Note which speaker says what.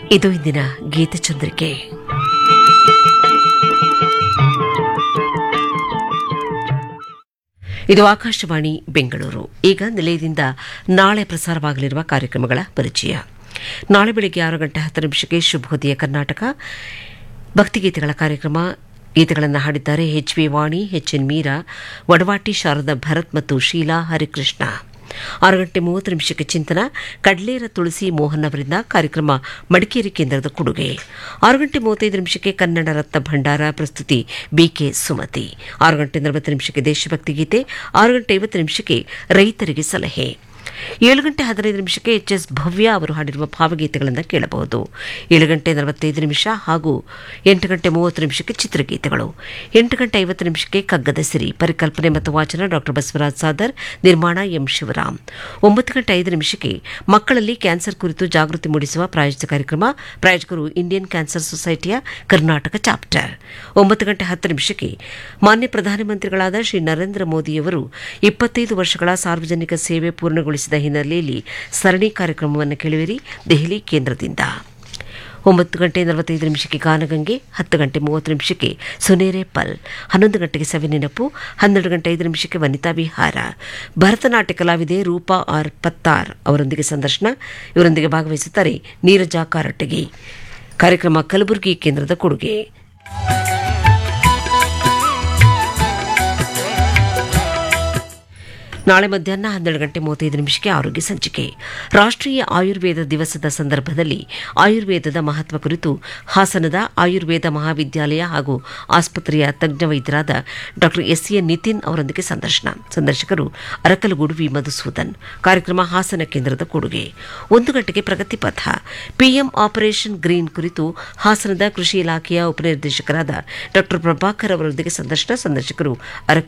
Speaker 1: ಇದು ಇಂದಿನ ಗೀತಚಂದ್ರಿಕೆ ಇದು ಆಕಾಶವಾಣಿ ಬೆಂಗಳೂರು ಈಗ ನಿಲಯದಿಂದ ನಾಳೆ ಪ್ರಸಾರವಾಗಲಿರುವ ಕಾರ್ಯಕ್ರಮಗಳ ಪರಿಚಯ ನಾಳೆ ಬೆಳಗ್ಗೆ ಆರು ಗಂಟೆ ಹತ್ತು ನಿಮಿಷಕ್ಕೆ ಶುಭೋದಯ ಕರ್ನಾಟಕ ಭಕ್ತಿಗೀತೆಗಳ ಕಾರ್ಯಕ್ರಮ ಗೀತೆಗಳನ್ನು ಹಾಡಿದ್ದಾರೆ H V Vani H N Meera Vadavati Sharada Bharat ಮತ್ತು ಶೀಲಾ ಹರಿಕೃಷ್ಣ ಆರು ಗಂಟೆ ಮೂವತ್ತು ನಿಮಿಷಕ್ಕೆ ಚಿಂತನ ಕಡ್ಲೇರ ತುಳಸಿ ಮೋಹನ್ ಅವರಿಂದ ಕಾರ್ಯಕ್ರಮ ಮಡಿಕೇರಿ ಕೇಂದ್ರದ ಕೊಡುಗೆ ಆರು ಗಂಟೆ ಮೂವತ್ತೈದು ನಿಮಿಷಕ್ಕೆ ಕನ್ನಡ ರತ್ನ ಭಂಡಾರ ಪ್ರಸ್ತುತಿ ಬಿಕೆ ಸುಮತಿ ಆರು ಗಂಟೆ ನಲವತ್ತು ನಿಮಿಷಕ್ಕೆ ದೇಶಭಕ್ತಿ ಗೀತೆ ಆರು ಗಂಟೆ ಐವತ್ತು ನಿಮಿಷಕ್ಕೆ ರೈತರಿಗೆ ಸಲಹೆ ಏಳು ಗಂಟೆ ಹದಿನೈದು ನಿಮಿಷಕ್ಕೆ ಎಚ್ ಎಸ್ ಭವ್ಯ ಅವರು ಹಾಡಿರುವ ಭಾವಗೀತೆಗಳನ್ನು ಕೇಳಬಹುದು ಏಳು ಗಂಟೆ ನಲವತ್ತೈದು ನಿಮಿಷ ಹಾಗೂ ಎಂಟು ಗಂಟೆ ಮೂವತ್ತು ನಿಮಿಷಕ್ಕೆ ಚಿತ್ರಗೀತೆಗಳು ಎಂಟು ಗಂಟೆ ಐವತ್ತು ನಿಮಿಷಕ್ಕೆ ಕಗ್ಗದ ಸಿರಿ ಪರಿಕಲ್ಪನೆ ಮತ್ತು ವಾಚನ ಡಾಕ್ಟರ್ ಬಸವರಾಜ್ ಸಾದರ್ ನಿರ್ಮಾಣ ಎಂ ಶಿವರಾಮ್ ಒಂಬತ್ತು ಗಂಟೆ ಐದು ನಿಮಿಷಕ್ಕೆ ಮಕ್ಕಳಲ್ಲಿ ಕ್ಯಾನ್ಸರ್ ಕುರಿತು ಜಾಗೃತಿ ಮೂಡಿಸುವ ಪ್ರಾಯೋಜಿತ ಕಾರ್ಯಕ್ರಮ ಪ್ರಾಯೋಜಕರು ಇಂಡಿಯನ್ ಕ್ಯಾನ್ಸರ್ ಸೊಸೈಟಿಯ ಕರ್ನಾಟಕ ಚಾಪ್ಟರ್ ಒಂಬತ್ತು ಗಂಟೆ ಹತ್ತು ನಿಮಿಷಕ್ಕೆ ಮಾನ್ಯ ಪ್ರಧಾನಮಂತ್ರಿಗಳಾದ ಶ್ರೀ ನರೇಂದ್ರ ಮೋದಿಯವರು ಇಪ್ಪತ್ತೈದು ವರ್ಷಗಳ ಸಾರ್ವಜನಿಕ ಸೇವೆ ಪೂರ್ಣಗೊಳಿಸಿದ ಹಿನ್ನೆಲೆಯಲ್ಲಿ ಸರಣಿ ಕಾರ್ಯಕ್ರಮವನ್ನು ಕೇಳುವಿರಿ ದೆಹಲಿ ಕೇಂದ್ರದಿಂದ ಒಂಬತ್ತು ಗಂಟೆ ನಲವತ್ತೈದು ನಿಮಿಷಕ್ಕೆ ಗಾನಗಂಗೆ ಹತ್ತು ಗಂಟೆ ಮೂವತ್ತು ನಿಮಿಷಕ್ಕೆ ಸುನೇರೆ ಪಲ್ ಹನ್ನೊಂದು ಗಂಟೆಗೆ ಸವಿನೆನಪು ಹನ್ನೆರಡು ಗಂಟೆ ಐದು ನಿಮಿಷಕ್ಕೆ ವನಿತಾ ವಿಹಾರ ಭರತನಾಟ್ಯ ಕಲಾವಿದೆ ರೂಪಾ ಆರ್ ಪತ್ತಾರ್ ಅವರೊಂದಿಗೆ ಸಂದರ್ಶನ ಇವರೊಂದಿಗೆ ಭಾಗವಹಿಸುತ್ತಾರೆ ನೀರಜಾ ಕಾರಟಗಿ ಕಾರ್ಯಕ್ರಮ ಕಲಬುರಗಿ ಕೇಂದ್ರದ ಕೊಡುಗೆ ನಾಳೆ ಮಧ್ಯಾಹ್ನ ಹನ್ನೆರಡು ಗಂಟೆ ಮೂವತ್ತೈದು ನಿಮಿಷಕ್ಕೆ ಆರೋಗ್ಯ ಸಂಚಿಕೆ ರಾಷ್ಟ್ರೀಯ ಆಯುರ್ವೇದ ದಿವಸದ ಸಂದರ್ಭದಲ್ಲಿ ಆಯುರ್ವೇದದ ಮಹತ್ವ ಕುರಿತು ಹಾಸನದ ಆಯುರ್ವೇದ ಮಹಾವಿದ್ಯಾಲಯ ಹಾಗೂ ಆಸ್ಪತ್ರೆಯ ತಜ್ಞ ವೈದ್ಯರಾದ ಡಾ ಎಸ್ ಎ ನಿತಿನ್ ಅವರೊಂದಿಗೆ ಸಂದರ್ಶನ ಸಂದರ್ಶಕರು ಅರಕಲಗೂಡು ವಿ ಮಧುಸೂದನ್ ಕಾರ್ಯಕ್ರಮ ಹಾಸನ ಕೇಂದ್ರದ ಕೊಡುಗೆ ಒಂದು ಗಂಟೆಗೆ ಪ್ರಗತಿ ಪಥ ಪಿಎಂ ಆಪರೇಷನ್ ಗ್ರೀನ್ ಕುರಿತು ಹಾಸನದ ಕೃಷಿ ಇಲಾಖೆಯ ಉಪನಿರ್ದೇಶಕರಾದ ಡಾ ಪ್ರಭಾಕರ್ ಅವರೊಂದಿಗೆ ಸಂದರ್ಶನ ಸಂದರ್ಶಕರು ಅರಕ